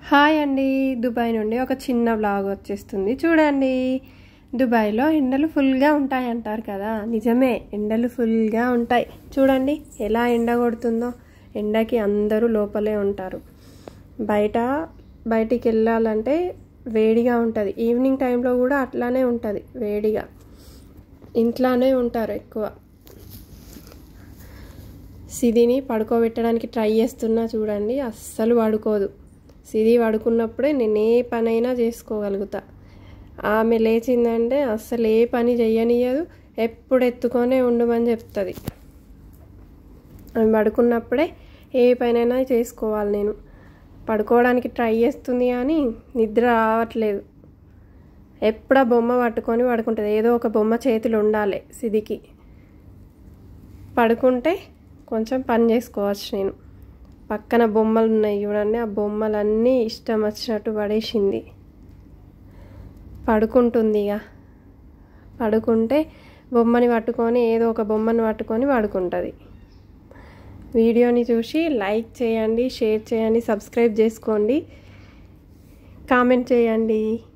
hi అండి Dubai నుండి ఒక చిన్న వ్లాగ్ వచ్చేస్తుంది చూడండి దుబాయ్లో ఎండలు ఫుల్గా ఉంటాయి అంటారు కదా నిజమే ఎండలు ఫుల్గా ఉంటాయి చూడండి ఎలా ఎండ కొడుతుందో ఎండకి అందరూ లోపలే ఉంటారు బయట బయటికి వెళ్ళాలంటే వేడిగా ఉంటుంది ఈవినింగ్ టైంలో కూడా అట్లానే ఉంటుంది వేడిగా ఇంట్లోనే ఉంటారు ఎక్కువ సిదిని పడుకోబెట్టడానికి ట్రై చేస్తున్నా చూడండి అస్సలు పడుకోదు సిది పడుకున్నప్పుడే నేను ఏ పనైనా చేసుకోగలుగుతా ఆమె లేచిందంటే అస్సలు ఏ పని చెయ్యనియదు ఎప్పుడు ఎత్తుకొనే ఉండమని చెప్తుంది ఆమె పడుకున్నప్పుడే ఏ పనైనా చేసుకోవాలి నేను పడుకోవడానికి ట్రై చేస్తుంది కానీ నిద్ర రావట్లేదు ఎప్పుడు ఆ బొమ్మ పట్టుకొని పడుకుంటుంది ఏదో ఒక బొమ్మ చేతులు ఉండాలి సిదికి పడుకుంటే కొంచెం పని చేసుకోవచ్చు నేను పక్కన బొమ్మలు ఉన్నాయి చూడండి ఆ బొమ్మలన్నీ ఇష్టం వచ్చినట్టు పడేసింది పడుకుంటుంది ఇక పడుకుంటే బొమ్మని పట్టుకొని ఏదో ఒక బొమ్మని పట్టుకొని పడుకుంటుంది వీడియోని చూసి లైక్ చేయండి షేర్ చేయండి సబ్స్క్రైబ్ చేసుకోండి కామెంట్ చేయండి